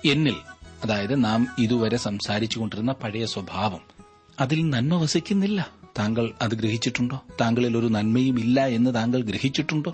എന്നിൽ അതായത് നാം ഇതുവരെ സംസാരിച്ചു കൊണ്ടിരുന്ന പഴയ സ്വഭാവം അതിൽ നന്മ വസിക്കുന്നില്ല താങ്കൾ അത് ഗ്രഹിച്ചിട്ടുണ്ടോ താങ്കളിൽ ഒരു നന്മയും ഇല്ല എന്ന് താങ്കൾ ഗ്രഹിച്ചിട്ടുണ്ടോ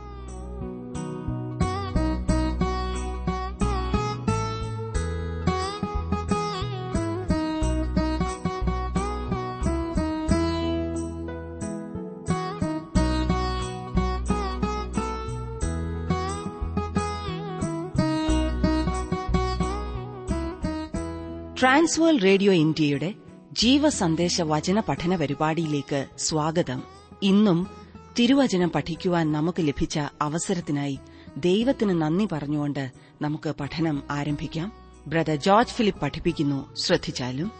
ട്രാൻസ്വേൾ റേഡിയോ ഇന്ത്യയുടെ ജീവസന്ദേശ വചന പഠന പരിപാടിയിലേക്ക് സ്വാഗതം ഇന്നും തിരുവചനം പഠിക്കുവാൻ നമുക്ക് ലഭിച്ച അവസരത്തിനായി ദൈവത്തിന് നന്ദി പറഞ്ഞുകൊണ്ട് നമുക്ക് പഠനം ആരംഭിക്കാം ബ്രദർ ജോർജ് ഫിലിപ്പ് പഠിപ്പിക്കുന്നു ശ്രദ്ധിച്ചാലും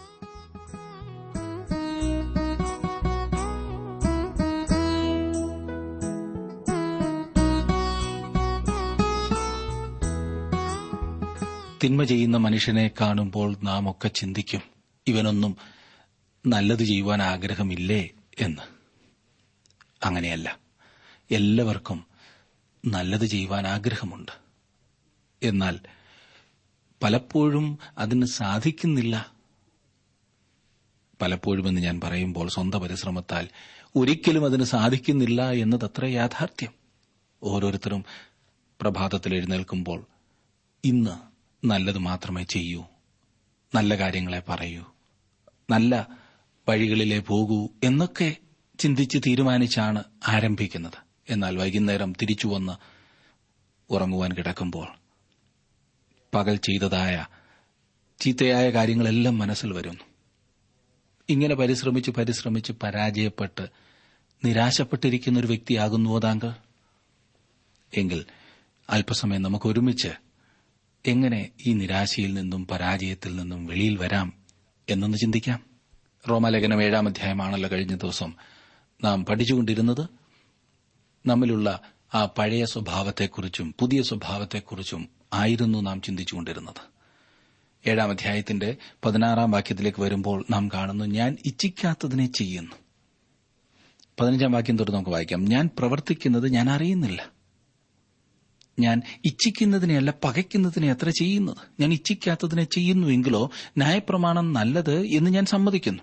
തിന്മ ചെയ്യുന്ന മനുഷ്യനെ കാണുമ്പോൾ നാം ഒക്കെ ചിന്തിക്കും ഇവനൊന്നും നല്ലത് ചെയ്യുവാൻ ആഗ്രഹമില്ലേ എന്ന് അങ്ങനെയല്ല എല്ലാവർക്കും നല്ലത് ചെയ്യുവാൻ ആഗ്രഹമുണ്ട് എന്നാൽ പലപ്പോഴും അതിന് സാധിക്കുന്നില്ല പലപ്പോഴും എന്ന് ഞാൻ പറയുമ്പോൾ സ്വന്തം പരിശ്രമത്താൽ ഒരിക്കലും അതിന് സാധിക്കുന്നില്ല എന്നതത്ര യാഥാർത്ഥ്യം ഓരോരുത്തരും പ്രഭാതത്തിൽ എഴുന്നേൽക്കുമ്പോൾ ഇന്ന് നല്ലത് മാത്രമേ ചെയ്യൂ നല്ല കാര്യങ്ങളെ പറയൂ നല്ല വഴികളിലെ പോകൂ എന്നൊക്കെ ചിന്തിച്ച് തീരുമാനിച്ചാണ് ആരംഭിക്കുന്നത് എന്നാൽ വൈകുന്നേരം തിരിച്ചു വന്ന് ഉറങ്ങുവാൻ കിടക്കുമ്പോൾ പകൽ ചെയ്തതായ ചീത്തയായ കാര്യങ്ങളെല്ലാം മനസ്സിൽ വരുന്നു ഇങ്ങനെ പരിശ്രമിച്ച് പരിശ്രമിച്ച് പരാജയപ്പെട്ട് നിരാശപ്പെട്ടിരിക്കുന്ന ഒരു വ്യക്തിയാകുന്നുവോ താങ്കൾ എങ്കിൽ അല്പസമയം നമുക്ക് ഒരുമിച്ച് എങ്ങനെ ഈ നിരാശയിൽ നിന്നും പരാജയത്തിൽ നിന്നും വെളിയിൽ വരാം എന്നൊന്ന് ചിന്തിക്കാം റോമാലേഖനം ഏഴാം അധ്യായമാണല്ലോ കഴിഞ്ഞ ദിവസം നാം പഠിച്ചുകൊണ്ടിരുന്നത് നമ്മിലുള്ള ആ പഴയ സ്വഭാവത്തെക്കുറിച്ചും പുതിയ സ്വഭാവത്തെക്കുറിച്ചും ആയിരുന്നു നാം ചിന്തിച്ചുകൊണ്ടിരുന്നത് ഏഴാം അധ്യായത്തിന്റെ പതിനാറാം വാക്യത്തിലേക്ക് വരുമ്പോൾ നാം കാണുന്നു ഞാൻ ഇച്ഛിക്കാത്തതിനെ ചെയ്യുന്നു പതിനഞ്ചാം വാക്യം തൊട്ട് നമുക്ക് വായിക്കാം ഞാൻ പ്രവർത്തിക്കുന്നത് ഞാൻ അറിയുന്നില്ല ഞാൻ ഇച്ഛിക്കുന്നതിനെയല്ല പകയ്ക്കുന്നതിനെ അത്ര ചെയ്യുന്നത് ഞാൻ ഇച്ഛിക്കാത്തതിനെ ചെയ്യുന്നുവെങ്കിലോ ന്യായപ്രമാണം നല്ലത് എന്ന് ഞാൻ സമ്മതിക്കുന്നു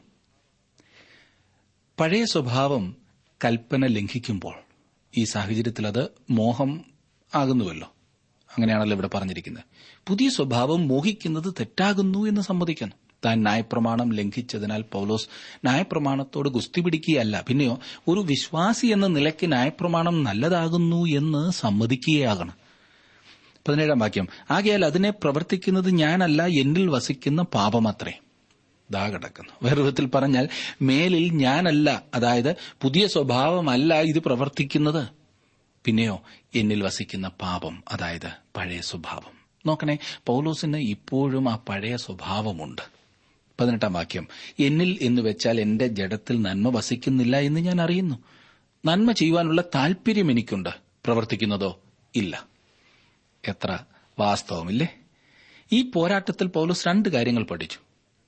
പഴയ സ്വഭാവം കൽപ്പന ലംഘിക്കുമ്പോൾ ഈ സാഹചര്യത്തിൽ അത് മോഹം ആകുന്നുവല്ലോ അങ്ങനെയാണല്ലോ ഇവിടെ പറഞ്ഞിരിക്കുന്നത് പുതിയ സ്വഭാവം മോഹിക്കുന്നത് തെറ്റാകുന്നു എന്ന് സമ്മതിക്കുന്നു താൻ ന്യായപ്രമാണം ലംഘിച്ചതിനാൽ പൌലോസ് ന്യായപ്രമാണത്തോട് ഗുസ്തി പിടിക്കുകയല്ല പിന്നെയോ ഒരു വിശ്വാസി എന്ന നിലയ്ക്ക് ന്യായപ്രമാണം നല്ലതാകുന്നു എന്ന് സമ്മതിക്കുകയാകണം പതിനേഴാം വാക്യം ആകയാൽ അതിനെ പ്രവർത്തിക്കുന്നത് ഞാനല്ല എന്നിൽ വസിക്കുന്ന പാപമത്രേ ദാ കിടക്കുന്നു വേറെ വിധത്തിൽ പറഞ്ഞാൽ മേലിൽ ഞാനല്ല അതായത് പുതിയ സ്വഭാവമല്ല ഇത് പ്രവർത്തിക്കുന്നത് പിന്നെയോ എന്നിൽ വസിക്കുന്ന പാപം അതായത് പഴയ സ്വഭാവം നോക്കണേ പൌലോസിന് ഇപ്പോഴും ആ പഴയ സ്വഭാവമുണ്ട് പതിനെട്ടാം വാക്യം എന്നിൽ എന്ന് വെച്ചാൽ എന്റെ ജഡത്തിൽ നന്മ വസിക്കുന്നില്ല എന്ന് ഞാൻ അറിയുന്നു നന്മ ചെയ്യുവാനുള്ള താൽപര്യം എനിക്കുണ്ട് പ്രവർത്തിക്കുന്നതോ ഇല്ല എത്ര വാസ്തവമില്ലേ ഈ പോരാട്ടത്തിൽ പൗലോസ് രണ്ട് കാര്യങ്ങൾ പഠിച്ചു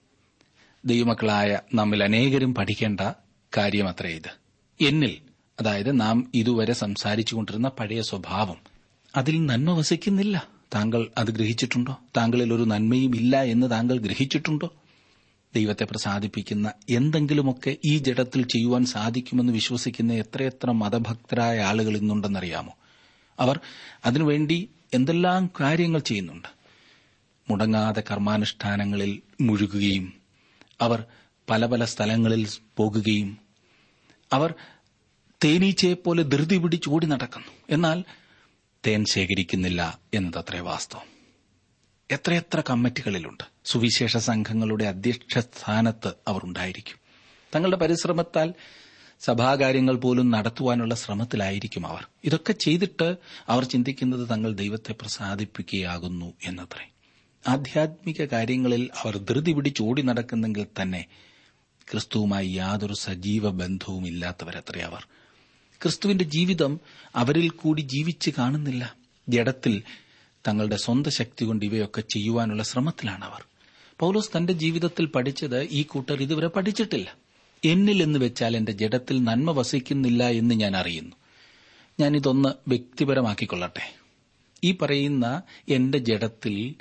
ദൈവമക്കളായ നമ്മിൽ അനേകരും പഠിക്കേണ്ട കാര്യമത്രേ ഇത് എന്നിൽ അതായത് നാം ഇതുവരെ സംസാരിച്ചുകൊണ്ടിരുന്ന പഴയ സ്വഭാവം അതിൽ നന്മ വസിക്കുന്നില്ല താങ്കൾ അത് ഗ്രഹിച്ചിട്ടുണ്ടോ താങ്കളിൽ ഒരു നന്മയും ഇല്ല എന്ന് താങ്കൾ ഗ്രഹിച്ചിട്ടുണ്ടോ ദൈവത്തെ പ്രസാദിപ്പിക്കുന്ന എന്തെങ്കിലുമൊക്കെ ഈ ജഡത്തിൽ ചെയ്യുവാൻ സാധിക്കുമെന്ന് വിശ്വസിക്കുന്ന എത്രയെത്ര മതഭക്തരായ ആളുകൾ ഇന്നുണ്ടെന്നറിയാമോ അവർ അതിനുവേണ്ടി എന്തെല്ലാം കാര്യങ്ങൾ ചെയ്യുന്നുണ്ട് മുടങ്ങാതെ കർമാനുഷ്ഠാനങ്ങളിൽ മുഴുകുകയും അവർ പല പല സ്ഥലങ്ങളിൽ പോകുകയും അവർ തേനീച്ചയെപ്പോലെ ധൃതി പിടിച്ചോടി നടക്കുന്നു എന്നാൽ തേൻ ശേഖരിക്കുന്നില്ല എന്നതത്രേ വാസ്തവം എത്രയെത്ര കമ്മിറ്റികളിലുണ്ട് സുവിശേഷ സംഘങ്ങളുടെ അധ്യക്ഷ സ്ഥാനത്ത് അവർ ഉണ്ടായിരിക്കും തങ്ങളുടെ പരിശ്രമത്താൽ സഭാകാര്യങ്ങൾ പോലും നടത്തുവാനുള്ള ശ്രമത്തിലായിരിക്കും അവർ ഇതൊക്കെ ചെയ്തിട്ട് അവർ ചിന്തിക്കുന്നത് തങ്ങൾ ദൈവത്തെ പ്രസാദിപ്പിക്കുകയാകുന്നു എന്നത്രേ ആധ്യാത്മിക കാര്യങ്ങളിൽ അവർ ധൃതി പിടിച്ചോടി നടക്കുന്നെങ്കിൽ തന്നെ ക്രിസ്തുവുമായി യാതൊരു സജീവ ബന്ധവും ഇല്ലാത്തവരത്രേ അവർ ക്രിസ്തുവിന്റെ ജീവിതം അവരിൽ കൂടി ജീവിച്ച് കാണുന്നില്ല ജഡത്തിൽ തങ്ങളുടെ സ്വന്തം ശക്തി കൊണ്ട് ഇവയൊക്കെ ചെയ്യുവാനുള്ള ശ്രമത്തിലാണ് അവർ പൌലോസ് തന്റെ ജീവിതത്തിൽ പഠിച്ചത് ഈ കൂട്ടർ ഇതുവരെ പഠിച്ചിട്ടില്ല എന്നിൽ എന്ന് വെച്ചാൽ എന്റെ ജഡത്തിൽ നന്മ വസിക്കുന്നില്ല എന്ന് ഞാൻ അറിയുന്നു ഞാനിതൊന്ന് വ്യക്തിപരമാക്കിക്കൊള്ളട്ടെ ഈ പറയുന്ന എന്റെ ജഡത്തിൽ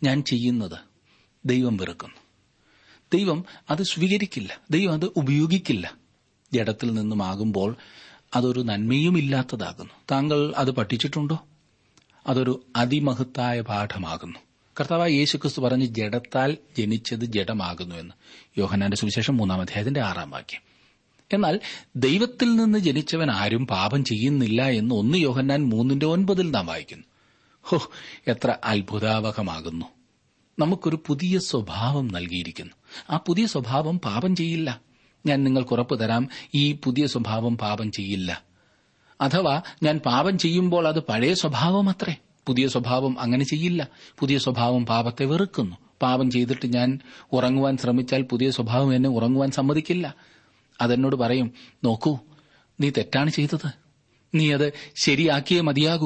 ഞാൻ ചെയ്യുന്നത് ദൈവം വെറുക്കുന്നു ദൈവം അത് സ്വീകരിക്കില്ല ദൈവം അത് ഉപയോഗിക്കില്ല ജഡത്തിൽ നിന്നുമാകുമ്പോൾ അതൊരു നന്മയുമില്ലാത്തതാകുന്നു താങ്കൾ അത് പഠിച്ചിട്ടുണ്ടോ അതൊരു അതിമഹത്തായ പാഠമാകുന്നു കർത്താവായ യേശുക്രിസ്തു പറഞ്ഞ് ജഡത്താൽ ജനിച്ചത് ജഡമാകുന്നു എന്ന് യോഹനാന്റെ സുവിശേഷം മൂന്നാം അധ്യായത്തിന്റെ ആറാം വാക്യം എന്നാൽ ദൈവത്തിൽ നിന്ന് ജനിച്ചവൻ ആരും പാപം ചെയ്യുന്നില്ല എന്ന് ഒന്ന് യോഹന്നാൻ മൂന്നിന്റെ ഒൻപതിൽ നാം വായിക്കുന്നു ഹോ എത്ര അത്ഭുതാവഹമാകുന്നു നമുക്കൊരു പുതിയ സ്വഭാവം നൽകിയിരിക്കുന്നു ആ പുതിയ സ്വഭാവം പാപം ചെയ്യില്ല ഞാൻ നിങ്ങൾക്ക് ഉറപ്പു തരാം ഈ പുതിയ സ്വഭാവം പാപം ചെയ്യില്ല അഥവാ ഞാൻ പാപം ചെയ്യുമ്പോൾ അത് പഴയ സ്വഭാവം അത്രേ പുതിയ സ്വഭാവം അങ്ങനെ ചെയ്യില്ല പുതിയ സ്വഭാവം പാപത്തെ വെറുക്കുന്നു പാപം ചെയ്തിട്ട് ഞാൻ ഉറങ്ങുവാൻ ശ്രമിച്ചാൽ പുതിയ സ്വഭാവം എന്നെ ഉറങ്ങുവാൻ സമ്മതിക്കില്ല അതെന്നോട് പറയും നോക്കൂ നീ തെറ്റാണ് ചെയ്തത് നീ അത് ശരിയാക്കിയേ മതിയാകൂ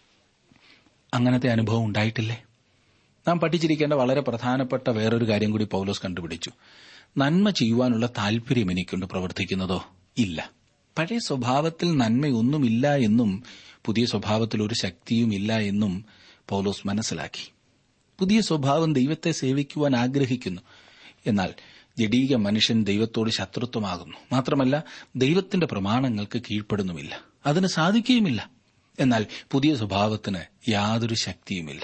അങ്ങനത്തെ അനുഭവം ഉണ്ടായിട്ടില്ലേ നാം പഠിച്ചിരിക്കേണ്ട വളരെ പ്രധാനപ്പെട്ട വേറൊരു കാര്യം കൂടി പൗലോസ് കണ്ടുപിടിച്ചു നന്മ ചെയ്യുവാനുള്ള താല്പര്യം എനിക്കുണ്ട് പ്രവർത്തിക്കുന്നതോ ഇല്ല പഴയ സ്വഭാവത്തിൽ നന്മയൊന്നുമില്ല എന്നും പുതിയ സ്വഭാവത്തിൽ ഒരു ശക്തിയുമില്ല എന്നും പൗലോസ് മനസ്സിലാക്കി പുതിയ സ്വഭാവം ദൈവത്തെ സേവിക്കുവാൻ ആഗ്രഹിക്കുന്നു എന്നാൽ ജഡീക മനുഷ്യൻ ദൈവത്തോട് ശത്രുത്വമാകുന്നു മാത്രമല്ല ദൈവത്തിന്റെ പ്രമാണങ്ങൾക്ക് കീഴ്പ്പെടുന്നുമില്ല അതിന് സാധിക്കുകയുമില്ല എന്നാൽ പുതിയ സ്വഭാവത്തിന് യാതൊരു ശക്തിയുമില്ല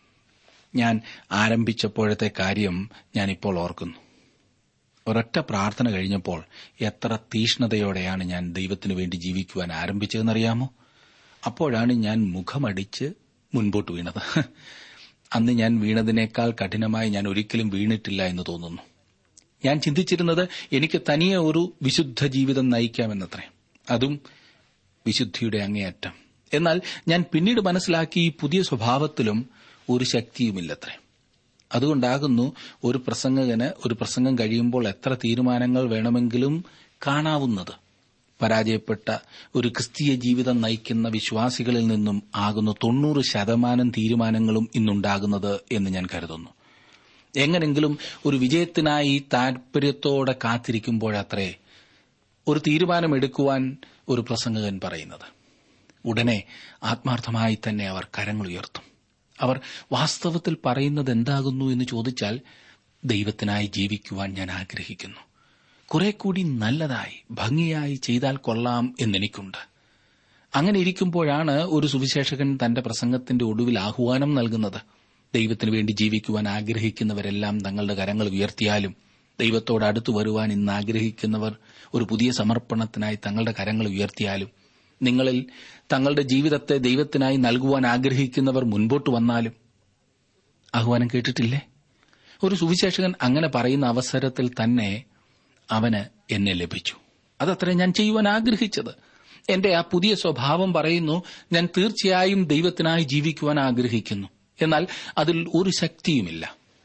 ഞാൻ ആരംഭിച്ചപ്പോഴത്തെ കാര്യം ഞാനിപ്പോൾ ഓർക്കുന്നു ഒരൊറ്റ പ്രാർത്ഥന കഴിഞ്ഞപ്പോൾ എത്ര തീഷ്ണതയോടെയാണ് ഞാൻ ദൈവത്തിനു വേണ്ടി ജീവിക്കുവാൻ ആരംഭിച്ചതെന്നറിയാമോ അപ്പോഴാണ് ഞാൻ മുഖമടിച്ച് മുൻപോട്ട് വീണത് അന്ന് ഞാൻ വീണതിനേക്കാൾ കഠിനമായി ഞാൻ ഒരിക്കലും വീണിട്ടില്ല എന്ന് തോന്നുന്നു ഞാൻ ചിന്തിച്ചിരുന്നത് എനിക്ക് തനിയെ ഒരു വിശുദ്ധ ജീവിതം നയിക്കാമെന്നത്രേ അതും വിശുദ്ധിയുടെ അങ്ങേയറ്റം എന്നാൽ ഞാൻ പിന്നീട് മനസ്സിലാക്കി ഈ പുതിയ സ്വഭാവത്തിലും ഒരു ശക്തിയുമില്ലത്രേ അതുകൊണ്ടാകുന്നു ഒരു പ്രസംഗകന് ഒരു പ്രസംഗം കഴിയുമ്പോൾ എത്ര തീരുമാനങ്ങൾ വേണമെങ്കിലും കാണാവുന്നത് പരാജയപ്പെട്ട ഒരു ക്രിസ്തീയ ജീവിതം നയിക്കുന്ന വിശ്വാസികളിൽ നിന്നും ആകുന്നു തൊണ്ണൂറ് ശതമാനം തീരുമാനങ്ങളും ഇന്നുണ്ടാകുന്നത് എന്ന് ഞാൻ കരുതുന്നു എങ്ങനെങ്കിലും ഒരു വിജയത്തിനായി താൽപര്യത്തോടെ കാത്തിരിക്കുമ്പോഴത്രേ ഒരു തീരുമാനമെടുക്കുവാൻ ഒരു പ്രസംഗകൻ പറയുന്നത് ഉടനെ ആത്മാർത്ഥമായി തന്നെ അവർ കരങ്ങൾ ഉയർത്തും അവർ വാസ്തവത്തിൽ പറയുന്നത് എന്താകുന്നു എന്ന് ചോദിച്ചാൽ ദൈവത്തിനായി ജീവിക്കുവാൻ ഞാൻ ആഗ്രഹിക്കുന്നു കുറെ കൂടി നല്ലതായി ഭംഗിയായി ചെയ്താൽ കൊള്ളാം എന്നെനിക്കുണ്ട് അങ്ങനെ ഇരിക്കുമ്പോഴാണ് ഒരു സുവിശേഷകൻ തന്റെ പ്രസംഗത്തിന്റെ ഒടുവിൽ ആഹ്വാനം നൽകുന്നത് ദൈവത്തിനു വേണ്ടി ജീവിക്കുവാൻ ആഗ്രഹിക്കുന്നവരെല്ലാം തങ്ങളുടെ കരങ്ങൾ ഉയർത്തിയാലും ദൈവത്തോട് അടുത്തു വരുവാൻ ഇന്ന് ആഗ്രഹിക്കുന്നവർ ഒരു പുതിയ സമർപ്പണത്തിനായി തങ്ങളുടെ കരങ്ങൾ ഉയർത്തിയാലും നിങ്ങളിൽ തങ്ങളുടെ ജീവിതത്തെ ദൈവത്തിനായി നൽകുവാൻ ആഗ്രഹിക്കുന്നവർ മുൻപോട്ട് വന്നാലും ആഹ്വാനം കേട്ടിട്ടില്ലേ ഒരു സുവിശേഷകൻ അങ്ങനെ പറയുന്ന അവസരത്തിൽ തന്നെ അവന് എന്നെ ലഭിച്ചു അതത്ര ഞാൻ ചെയ്യുവാൻ ആഗ്രഹിച്ചത് എന്റെ ആ പുതിയ സ്വഭാവം പറയുന്നു ഞാൻ തീർച്ചയായും ദൈവത്തിനായി ജീവിക്കുവാൻ ആഗ്രഹിക്കുന്നു എന്നാൽ അതിൽ ഒരു ശക്തിയുമില്ല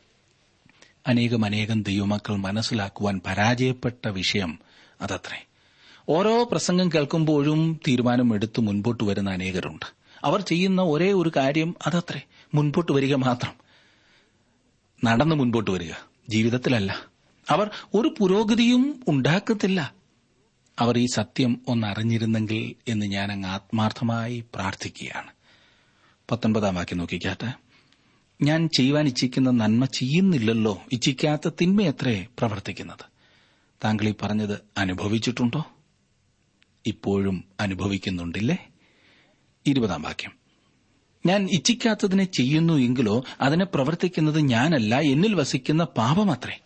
അനേകം അനേകം ദൈവമക്കൾ മനസ്സിലാക്കുവാൻ പരാജയപ്പെട്ട വിഷയം അതത്രേ ഓരോ പ്രസംഗം കേൾക്കുമ്പോഴും തീരുമാനം എടുത്ത് മുൻപോട്ട് വരുന്ന അനേകരുണ്ട് അവർ ചെയ്യുന്ന ഒരേ ഒരു കാര്യം അതത്രേ മുൻപോട്ട് വരിക മാത്രം നടന്ന് മുൻപോട്ട് വരിക ജീവിതത്തിലല്ല അവർ ഒരു പുരോഗതിയും ഉണ്ടാക്കത്തില്ല അവർ ഈ സത്യം ഒന്നറിഞ്ഞിരുന്നെങ്കിൽ എന്ന് ഞാൻ അങ്ങ് ആത്മാർത്ഥമായി പ്രാർത്ഥിക്കുകയാണ് പത്തൊൻപതാം വാക്യം നോക്കിക്കാട്ടെ ഞാൻ ചെയ്യുവാൻ ഇച്ഛിക്കുന്ന നന്മ ചെയ്യുന്നില്ലല്ലോ ഇച്ഛിക്കാത്ത തിന്മയത്രേ പ്രവർത്തിക്കുന്നത് താങ്കൾ ഈ പറഞ്ഞത് അനുഭവിച്ചിട്ടുണ്ടോ ഇപ്പോഴും അനുഭവിക്കുന്നുണ്ടില്ലേ ഇരുപതാം വാക്യം ഞാൻ ഇച്ഛിക്കാത്തതിനെ ചെയ്യുന്നു എങ്കിലോ അതിനെ പ്രവർത്തിക്കുന്നത് ഞാനല്ല എന്നിൽ വസിക്കുന്ന പാപമത്രേ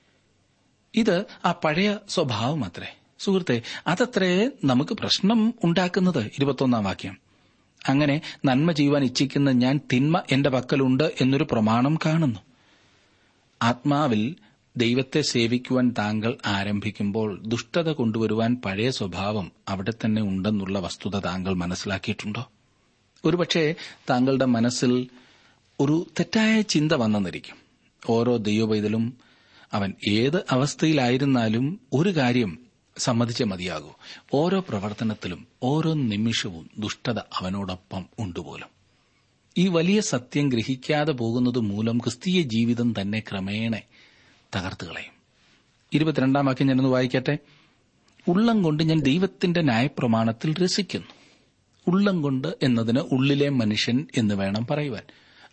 ഇത് ആ പഴയ സ്വഭാവം അത്രേ സുഹൃത്തെ അതത്രേ നമുക്ക് പ്രശ്നം ഉണ്ടാക്കുന്നത് ഇരുപത്തൊന്നാം വാക്യം അങ്ങനെ നന്മ ചെയ്യുവാൻ ഇച്ഛിക്കുന്ന ഞാൻ തിന്മ എന്റെ പക്കലുണ്ട് എന്നൊരു പ്രമാണം കാണുന്നു ആത്മാവിൽ ദൈവത്തെ സേവിക്കുവാൻ താങ്കൾ ആരംഭിക്കുമ്പോൾ ദുഷ്ടത കൊണ്ടുവരുവാൻ പഴയ സ്വഭാവം അവിടെ തന്നെ ഉണ്ടെന്നുള്ള വസ്തുത താങ്കൾ മനസ്സിലാക്കിയിട്ടുണ്ടോ ഒരുപക്ഷെ താങ്കളുടെ മനസ്സിൽ ഒരു തെറ്റായ ചിന്ത വന്നെന്നിരിക്കും ഓരോ ദൈവവൈതലും അവൻ ഏത് അവസ്ഥയിലായിരുന്നാലും ഒരു കാര്യം സമ്മതിച്ചേ മതിയാകൂ ഓരോ പ്രവർത്തനത്തിലും ഓരോ നിമിഷവും ദുഷ്ടത അവനോടൊപ്പം ഉണ്ടുപോലും ഈ വലിയ സത്യം ഗ്രഹിക്കാതെ പോകുന്നത് മൂലം ക്രിസ്തീയ ജീവിതം തന്നെ ക്രമേണ തകർത്തു കളയും ഇരുപത്തിരണ്ടാം വാക്യം ഞാനൊന്ന് വായിക്കട്ടെ ഉള്ളം കൊണ്ട് ഞാൻ ദൈവത്തിന്റെ ന്യായപ്രമാണത്തിൽ രസിക്കുന്നു ഉള്ളം കൊണ്ട് എന്നതിന് ഉള്ളിലെ മനുഷ്യൻ എന്ന് വേണം പറയുവാൻ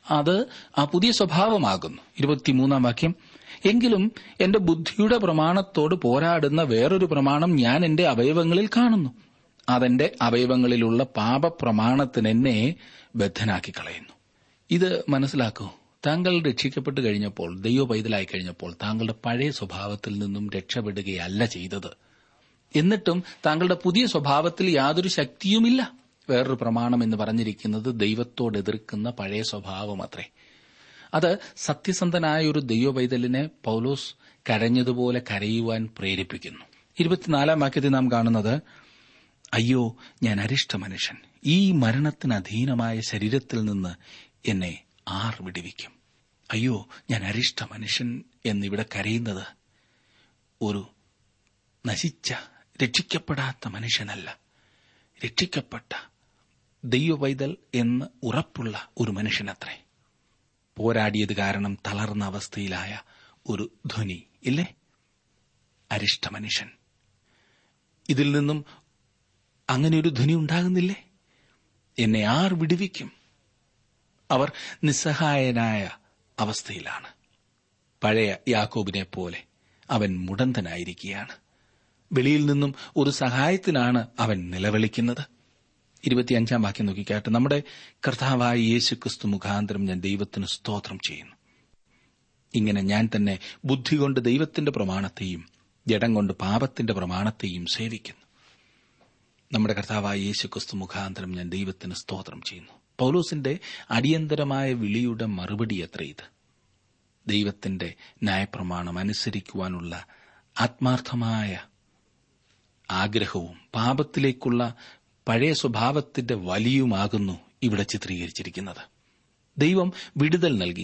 അത് ആ പുതിയ സ്വഭാവമാകുന്നു ഇരുപത്തിമൂന്നാം വാക്യം എങ്കിലും എന്റെ ബുദ്ധിയുടെ പ്രമാണത്തോട് പോരാടുന്ന വേറൊരു പ്രമാണം ഞാൻ എന്റെ അവയവങ്ങളിൽ കാണുന്നു അതെന്റെ അവയവങ്ങളിലുള്ള പാപപ്രമാണത്തിന് എന്നെ ബദ്ധനാക്കി കളയുന്നു ഇത് മനസ്സിലാക്കൂ താങ്കൾ രക്ഷിക്കപ്പെട്ട് കഴിഞ്ഞപ്പോൾ ദൈവ പൈതലായി കഴിഞ്ഞപ്പോൾ താങ്കളുടെ പഴയ സ്വഭാവത്തിൽ നിന്നും രക്ഷപ്പെടുകയല്ല ചെയ്തത് എന്നിട്ടും താങ്കളുടെ പുതിയ സ്വഭാവത്തിൽ യാതൊരു ശക്തിയുമില്ല വേറൊരു പ്രമാണം എന്ന് പറഞ്ഞിരിക്കുന്നത് ദൈവത്തോട് എതിർക്കുന്ന പഴയ സ്വഭാവമത്രേ അത് സത്യസന്ധനായ ഒരു ദൈവപൈതലിനെ പൌലോസ് കരഞ്ഞതുപോലെ കരയുവാൻ പ്രേരിപ്പിക്കുന്നു ഇരുപത്തിനാലാം വാക്യത്തിൽ നാം കാണുന്നത് അയ്യോ ഞാൻ അരിഷ്ട മനുഷ്യൻ ഈ മരണത്തിന് അധീനമായ ശരീരത്തിൽ നിന്ന് എന്നെ ആർ വിടുവിക്കും അയ്യോ ഞാൻ അരിഷ്ട മനുഷ്യൻ എന്നിവിടെ കരയുന്നത് ഒരു നശിച്ച രക്ഷിക്കപ്പെടാത്ത മനുഷ്യനല്ല രക്ഷിക്കപ്പെട്ട ദൈവവൈതൽ എന്ന് ഉറപ്പുള്ള ഒരു മനുഷ്യനത്രേ പോരാടിയത് കാരണം തളർന്ന അവസ്ഥയിലായ ഒരു ധ്വനി ഇല്ലേ അരിഷ്ട മനുഷ്യൻ ഇതിൽ നിന്നും അങ്ങനെ ഒരു ധ്വനി ഉണ്ടാകുന്നില്ലേ എന്നെ ആർ വിടുവിക്കും അവർ നിസ്സഹായനായ അവസ്ഥയിലാണ് പഴയ യാക്കോബിനെ പോലെ അവൻ മുടന്തനായിരിക്കുകയാണ് വെളിയിൽ നിന്നും ഒരു സഹായത്തിനാണ് അവൻ നിലവിളിക്കുന്നത് ഇരുപത്തിയഞ്ചാം വാക്യം നോക്കിക്കാട്ട് നമ്മുടെ കർത്താവായ യേശു ക്രിസ്തു മുഖാന്തരം ഞാൻ ദൈവത്തിന് സ്തോത്രം ചെയ്യുന്നു ഇങ്ങനെ ഞാൻ തന്നെ ബുദ്ധി കൊണ്ട് ദൈവത്തിന്റെ പ്രമാണത്തെയും ജഡം കൊണ്ട് പാപത്തിന്റെ പ്രമാണത്തെയും സേവിക്കുന്നു നമ്മുടെ കർത്താവായ യേശു ക്രിസ്തു മുഖാന്തരം ഞാൻ ദൈവത്തിന് സ്തോത്രം ചെയ്യുന്നു പൌലോസിന്റെ അടിയന്തരമായ വിളിയുടെ മറുപടി എത്ര ഇത് ദൈവത്തിന്റെ ന്യായപ്രമാണം അനുസരിക്കുവാനുള്ള ആത്മാർത്ഥമായ ആഗ്രഹവും പാപത്തിലേക്കുള്ള പഴയ സ്വഭാവത്തിന്റെ വലിയുമാകുന്നു ഇവിടെ ചിത്രീകരിച്ചിരിക്കുന്നത് ദൈവം വിടുതൽ നൽകി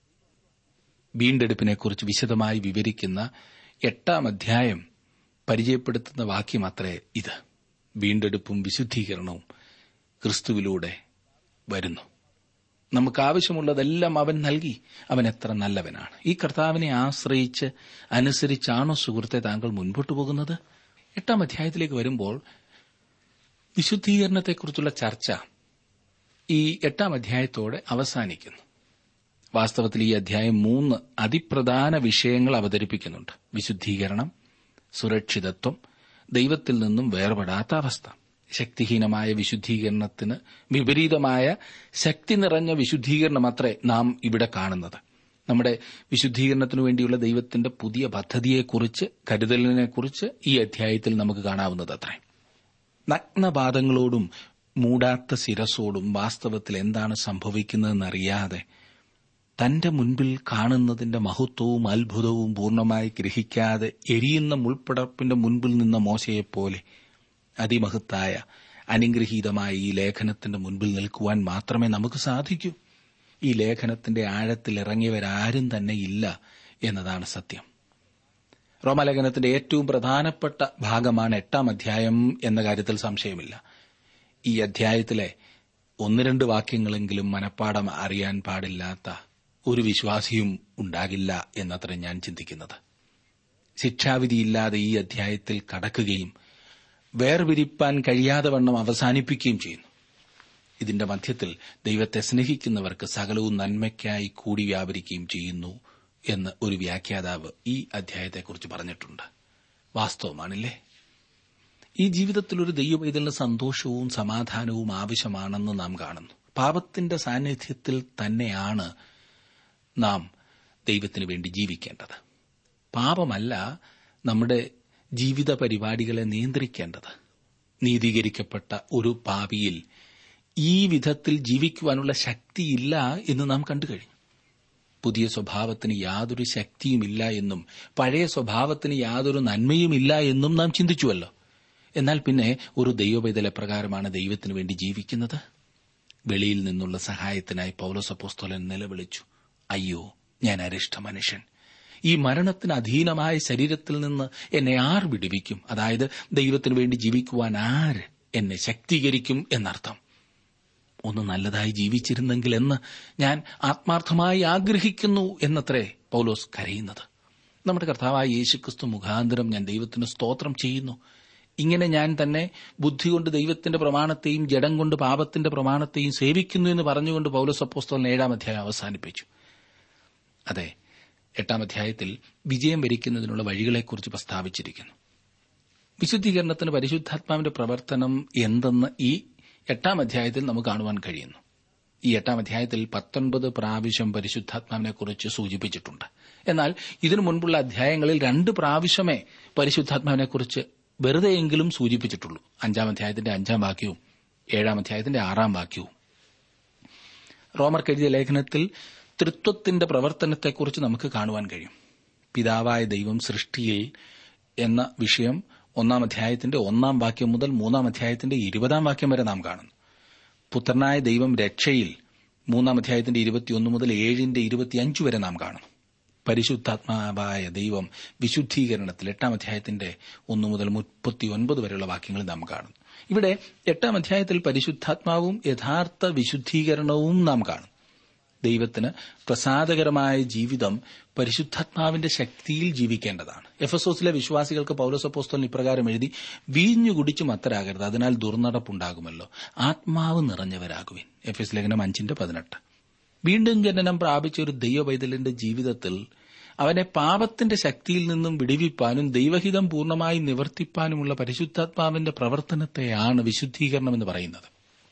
വീണ്ടെടുപ്പിനെക്കുറിച്ച് വിശദമായി വിവരിക്കുന്ന എട്ടാം അധ്യായം പരിചയപ്പെടുത്തുന്ന വാക്യമത്രേ ഇത് വീണ്ടെടുപ്പും വിശുദ്ധീകരണവും ക്രിസ്തുവിലൂടെ വരുന്നു നമുക്ക് ആവശ്യമുള്ളതെല്ലാം അവൻ നൽകി അവൻ എത്ര നല്ലവനാണ് ഈ കർത്താവിനെ ആശ്രയിച്ച് അനുസരിച്ചാണോ സുഹൃത്തെ താങ്കൾ മുൻപോട്ടു പോകുന്നത് എട്ടാം അധ്യായത്തിലേക്ക് വരുമ്പോൾ വിശുദ്ധീകരണത്തെക്കുറിച്ചുള്ള ചർച്ച ഈ എട്ടാം അധ്യായത്തോടെ അവസാനിക്കുന്നു വാസ്തവത്തിൽ ഈ അധ്യായം മൂന്ന് അതിപ്രധാന വിഷയങ്ങൾ അവതരിപ്പിക്കുന്നുണ്ട് വിശുദ്ധീകരണം സുരക്ഷിതത്വം ദൈവത്തിൽ നിന്നും വേർപെടാത്ത അവസ്ഥ ശക്തിഹീനമായ വിശുദ്ധീകരണത്തിന് വിപരീതമായ ശക്തി നിറഞ്ഞ വിശുദ്ധീകരണമത്രേ നാം ഇവിടെ കാണുന്നത് നമ്മുടെ വിശുദ്ധീകരണത്തിനു വേണ്ടിയുള്ള ദൈവത്തിന്റെ പുതിയ പദ്ധതിയെക്കുറിച്ച് കരുതലിനെക്കുറിച്ച് ഈ അധ്യായത്തിൽ നമുക്ക് കാണാവുന്നത് അത്രേ നഗ്നപാദങ്ങളോടും മൂടാത്ത ശിരസോടും വാസ്തവത്തിൽ എന്താണ് സംഭവിക്കുന്നതെന്നറിയാതെ തന്റെ മുൻപിൽ കാണുന്നതിന്റെ മഹത്വവും അത്ഭുതവും പൂർണ്ണമായി ഗ്രഹിക്കാതെ എരിയുന്ന മുൾപ്പടപ്പിന്റെ മുൻപിൽ നിന്ന മോശയെപ്പോലെ അതിമഹത്തായ അനുഗ്രഹീതമായ ഈ ലേഖനത്തിന്റെ മുൻപിൽ നിൽക്കുവാൻ മാത്രമേ നമുക്ക് സാധിക്കൂ ഈ ലേഖനത്തിന്റെ ആഴത്തിൽ ഇറങ്ങിയവരാരും തന്നെ ഇല്ല എന്നതാണ് സത്യം റോമലേഖനത്തിന്റെ ഏറ്റവും പ്രധാനപ്പെട്ട ഭാഗമാണ് എട്ടാം അധ്യായം എന്ന കാര്യത്തിൽ സംശയമില്ല ഈ അധ്യായത്തിലെ ഒന്ന് രണ്ട് വാക്യങ്ങളെങ്കിലും മനഃപ്പാടം അറിയാൻ പാടില്ലാത്ത ഒരു വിശ്വാസിയും ഉണ്ടാകില്ല എന്നത്ര ഞാൻ ചിന്തിക്കുന്നത് ശിക്ഷാവിധിയില്ലാതെ ഈ അധ്യായത്തിൽ കടക്കുകയും വേർപിരിപ്പാൻ കഴിയാതെ വണ്ണം അവസാനിപ്പിക്കുകയും ചെയ്യുന്നു ഇതിന്റെ മധ്യത്തിൽ ദൈവത്തെ സ്നേഹിക്കുന്നവർക്ക് സകലവും നന്മയ്ക്കായി കൂടി വ്യാപരിക്കുകയും ചെയ്യുന്നു എന്ന് ഒരു വ്യാഖ്യാതാവ് ഈ അധ്യായത്തെക്കുറിച്ച് പറഞ്ഞിട്ടുണ്ട് വാസ്തവമാണില്ലേ ഈ ജീവിതത്തിൽ ഒരു ദൈവവൈതലിന് സന്തോഷവും സമാധാനവും ആവശ്യമാണെന്ന് നാം കാണുന്നു പാപത്തിന്റെ സാന്നിധ്യത്തിൽ തന്നെയാണ് നാം ദൈവത്തിനു വേണ്ടി ജീവിക്കേണ്ടത് പാപമല്ല നമ്മുടെ ജീവിത പരിപാടികളെ നിയന്ത്രിക്കേണ്ടത് നീതീകരിക്കപ്പെട്ട ഒരു പാപിയിൽ ഈ വിധത്തിൽ ജീവിക്കുവാനുള്ള ശക്തിയില്ല എന്ന് നാം കണ്ടു കഴിഞ്ഞു പുതിയ സ്വഭാവത്തിന് യാതൊരു ശക്തിയുമില്ല എന്നും പഴയ സ്വഭാവത്തിന് യാതൊരു നന്മയുമില്ല എന്നും നാം ചിന്തിച്ചുവല്ലോ എന്നാൽ പിന്നെ ഒരു ദൈവപൈതൽ എപ്രകാരമാണ് ദൈവത്തിനു വേണ്ടി ജീവിക്കുന്നത് വെളിയിൽ നിന്നുള്ള സഹായത്തിനായി പൌലോസപ്പോസ്തോലൻ നിലവിളിച്ചു അയ്യോ ഞാൻ അരിഷ്ട മനുഷ്യൻ ഈ മരണത്തിന് അധീനമായ ശരീരത്തിൽ നിന്ന് എന്നെ ആർ വിടുവിക്കും അതായത് ദൈവത്തിനു വേണ്ടി ജീവിക്കുവാൻ ആര് എന്നെ ശക്തീകരിക്കും എന്നർത്ഥം ഒന്ന് നല്ലതായി ജീവിച്ചിരുന്നെങ്കിൽ എന്ന് ഞാൻ ആത്മാർത്ഥമായി ആഗ്രഹിക്കുന്നു എന്നത്രേ പൌലോസ് കരയുന്നത് നമ്മുടെ കർത്താവായ യേശുക്രിസ്തു മുഖാന്തരം ഞാൻ ദൈവത്തിന് സ്തോത്രം ചെയ്യുന്നു ഇങ്ങനെ ഞാൻ തന്നെ ബുദ്ധി കൊണ്ട് ദൈവത്തിന്റെ പ്രമാണത്തെയും ജഡം കൊണ്ട് പാപത്തിന്റെ പ്രമാണത്തെയും സേവിക്കുന്നു എന്ന് പറഞ്ഞുകൊണ്ട് പൗലോസ് അപ്പോസ്തോലൻ ഏഴാം അധ്യായം അവസാനിപ്പിച്ചു അതെ എട്ടാം അധ്യായത്തിൽ വിജയം വരിക്കുന്നതിനുള്ള വഴികളെക്കുറിച്ച് പ്രസ്താവിച്ചിരിക്കുന്നു വിശുദ്ധീകരണത്തിന് പരിശുദ്ധാത്മാവിന്റെ പ്രവർത്തനം എന്തെന്ന് ഈ എട്ടാം അധ്യായത്തിൽ നമുക്ക് കാണുവാൻ കഴിയുന്നു ഈ എട്ടാം അധ്യായത്തിൽ പത്തൊൻപത് പ്രാവശ്യം പരിശുദ്ധാത്മാവിനെക്കുറിച്ച് സൂചിപ്പിച്ചിട്ടുണ്ട് എന്നാൽ ഇതിനു മുൻപുള്ള അധ്യായങ്ങളിൽ രണ്ട് പ്രാവശ്യമേ പരിശുദ്ധാത്മാവിനെക്കുറിച്ച് വെറുതെയെങ്കിലും സൂചിപ്പിച്ചിട്ടുള്ളൂ അഞ്ചാം അധ്യായത്തിന്റെ അഞ്ചാം വാക്യവും ഏഴാം അധ്യായത്തിന്റെ ആറാം വാക്യവും റോമർക്ക് എഴുതിയ ലേഖനത്തിൽ തൃത്വത്തിന്റെ പ്രവർത്തനത്തെക്കുറിച്ച് നമുക്ക് കാണുവാൻ കഴിയും പിതാവായ ദൈവം സൃഷ്ടിയിൽ എന്ന വിഷയം ഒന്നാം അധ്യായത്തിന്റെ ഒന്നാം വാക്യം മുതൽ മൂന്നാം അധ്യായത്തിന്റെ ഇരുപതാം വാക്യം വരെ നാം കാണുന്നു പുത്രനായ ദൈവം രക്ഷയിൽ മൂന്നാം അധ്യായത്തിന്റെ ഇരുപത്തിയൊന്ന് മുതൽ ഏഴിന്റെ ഇരുപത്തിയഞ്ച് വരെ നാം കാണുന്നു പരിശുദ്ധാത്മാവായ ദൈവം വിശുദ്ധീകരണത്തിൽ എട്ടാം അധ്യായത്തിന്റെ ഒന്ന് മുതൽ മുപ്പത്തിയൊൻപത് വരെയുള്ള വാക്യങ്ങൾ നാം കാണുന്നു ഇവിടെ എട്ടാം അധ്യായത്തിൽ പരിശുദ്ധാത്മാവും യഥാർത്ഥ വിശുദ്ധീകരണവും നാം കാണും ദൈവത്തിന് പ്രസാദകരമായ ജീവിതം പരിശുദ്ധാത്മാവിന്റെ ശക്തിയിൽ ജീവിക്കേണ്ടതാണ് എഫസോസിലെ വിശ്വാസികൾക്ക് പൌലോസപ്പോസ്തോലൻ ഇപ്രകാരം എഴുതി വീഞ്ഞു കുടിച്ചു മത്തരാകരുത് അതിനാൽ ദുർനടപ്പുണ്ടാകുമല്ലോ ആത്മാവ് നിറഞ്ഞവരാകുവിൻ എഫ് എസ് ലേഖനം അഞ്ചിന്റെ പതിനെട്ട് വീണ്ടും ജനനം പ്രാപിച്ച ഒരു ദൈവവൈതലിന്റെ ജീവിതത്തിൽ അവനെ പാപത്തിന്റെ ശക്തിയിൽ നിന്നും വിടിവിപ്പാനും ദൈവഹിതം പൂർണ്ണമായി നിവർത്തിപ്പാനുമുള്ള പരിശുദ്ധാത്മാവിന്റെ പ്രവർത്തനത്തെയാണ് വിശുദ്ധീകരണം എന്ന് പറയുന്നത്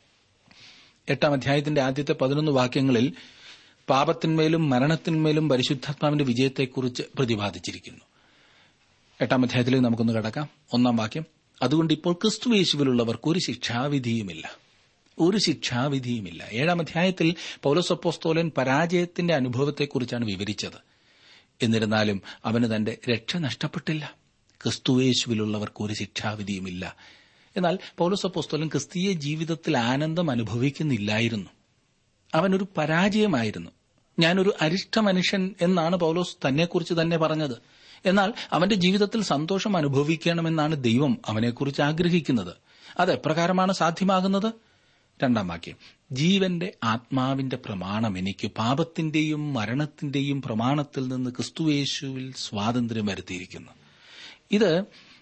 എട്ടാം അധ്യായത്തിന്റെ ആദ്യത്തെ പതിനൊന്ന് വാക്യങ്ങളിൽ പാപത്തിന്മേലും മരണത്തിന്മേലും പരിശുദ്ധാത്മാവിന്റെ വിജയത്തെക്കുറിച്ച് പ്രതിപാദിച്ചിരിക്കുന്നു എട്ടാം അധ്യായത്തിലേക്ക് നമുക്കൊന്ന് കടക്കാം ഒന്നാം വാക്യം അതുകൊണ്ട് ഇപ്പോൾ ക്രിസ്തു യേശുവിലുള്ളവർക്ക് ഒരു ശിക്ഷാവിധിയുമില്ല ഒരു ശിക്ഷാവിധിയുമില്ല ഏഴാം അധ്യായത്തിൽ പൌലോസപ്പോസ്തോലൻ പരാജയത്തിന്റെ അനുഭവത്തെക്കുറിച്ചാണ് വിവരിച്ചത് എന്നിരുന്നാലും അവന് തന്റെ രക്ഷ നഷ്ടപ്പെട്ടില്ല ക്രിസ്തുവേശുവിലുള്ളവർക്ക് ഒരു ശിക്ഷാവിധിയുമില്ല എന്നാൽ പൌലോസപ്പോസ്തോലൻ ക്രിസ്തീയ ജീവിതത്തിൽ ആനന്ദം അനുഭവിക്കുന്നില്ലായിരുന്നു അവനൊരു പരാജയമായിരുന്നു ഞാനൊരു അരിഷ്ട മനുഷ്യൻ എന്നാണ് പൌലോസ് തന്നെക്കുറിച്ച് തന്നെ പറഞ്ഞത് എന്നാൽ അവന്റെ ജീവിതത്തിൽ സന്തോഷം അനുഭവിക്കണമെന്നാണ് ദൈവം അവനെക്കുറിച്ച് ആഗ്രഹിക്കുന്നത് അത് എപ്രകാരമാണ് സാധ്യമാകുന്നത് രണ്ടാം വാക്യം ജീവന്റെ ആത്മാവിന്റെ പ്രമാണം എനിക്ക് പാപത്തിന്റെയും മരണത്തിന്റെയും പ്രമാണത്തിൽ നിന്ന് ക്രിസ്തുയേശുവിൽ സ്വാതന്ത്ര്യം വരുത്തിയിരിക്കുന്നു ഇത്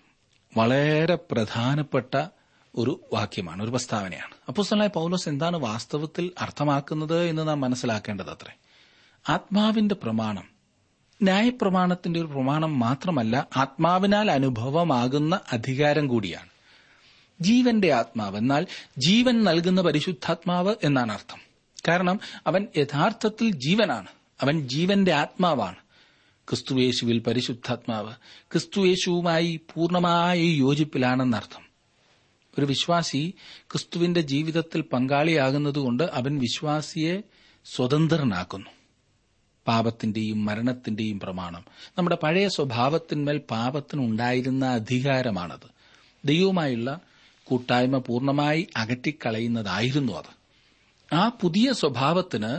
വളരെ പ്രധാനപ്പെട്ട ഒരു വാക്യമാണ് ഒരു പ്രസ്താവനയാണ് അപ്പോസ്തലനായ പൗലോസ് എന്താണ് വാസ്തവത്തിൽ അർത്ഥമാക്കുന്നത് എന്ന് നാം മനസ്സിലാക്കേണ്ടത് അത്രേ ആത്മാവിന്റെ പ്രമാണം ന്യായപ്രമാണത്തിന്റെ ഒരു പ്രമാണം മാത്രമല്ല ആത്മാവിനാൽ അനുഭവമാകുന്ന അധികാരം കൂടിയാണ് ജീവന്റെ ആത്മാവ് എന്നാൽ ജീവൻ നൽകുന്ന പരിശുദ്ധാത്മാവ് എന്നാണ് അർത്ഥം കാരണം അവൻ യഥാർത്ഥത്തിൽ ജീവനാണ് അവൻ ജീവന്റെ ആത്മാവാണ് ക്രിസ്തുവേശുവിൽ പരിശുദ്ധാത്മാവ് ക്രിസ്തുയേശുവുമായി പൂർണ്ണമായി യോജിപ്പിലാണെന്നർത്ഥം ഒരു വിശ്വാസി ക്രിസ്തുവിന്റെ ജീവിതത്തിൽ പങ്കാളിയാകുന്നതുകൊണ്ട് അവൻ വിശ്വാസിയെ സ്വതന്ത്രനാക്കുന്നു പാപത്തിന്റെയും മരണത്തിന്റെയും പ്രമാണം നമ്മുടെ പഴയ സ്വഭാവത്തിന്മേൽ പാപത്തിനുണ്ടായിരുന്ന അധികാരമാണത് ദൈവവുമായുള്ള കൂട്ടായ്മ പൂർണ്ണമായി അകറ്റിക്കളയുന്നതായിരുന്നു അത് ആ പുതിയ സ്വഭാവത്തിന്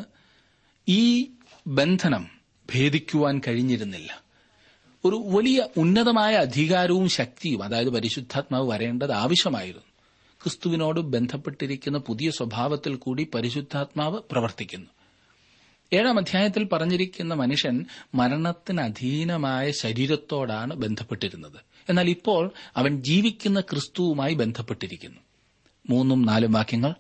ഈ ബന്ധനം ഭേദിക്കുവാൻ കഴിഞ്ഞിരുന്നില്ല ഒരു വലിയ ഉന്നതമായ അധികാരവും ശക്തിയും അതായത് പരിശുദ്ധാത്മാവ് വരേണ്ടത് ആവശ്യമായിരുന്നു ക്രിസ്തുവിനോട് ബന്ധപ്പെട്ടിരിക്കുന്ന പുതിയ സ്വഭാവത്തിൽ കൂടി പരിശുദ്ധാത്മാവ് പ്രവർത്തിക്കുന്നു ഏഴാം അധ്യായത്തിൽ പറഞ്ഞിരിക്കുന്ന മനുഷ്യൻ മരണത്തിന് അധീനമായ ശരീരത്തോടാണ് ബന്ധപ്പെട്ടിരുന്നത് എന്നാൽ ഇപ്പോൾ അവൻ ജീവിക്കുന്ന ക്രിസ്തുവുമായി ബന്ധപ്പെട്ടിരിക്കുന്നു മൂന്നും നാലും വാക്യങ്ങൾ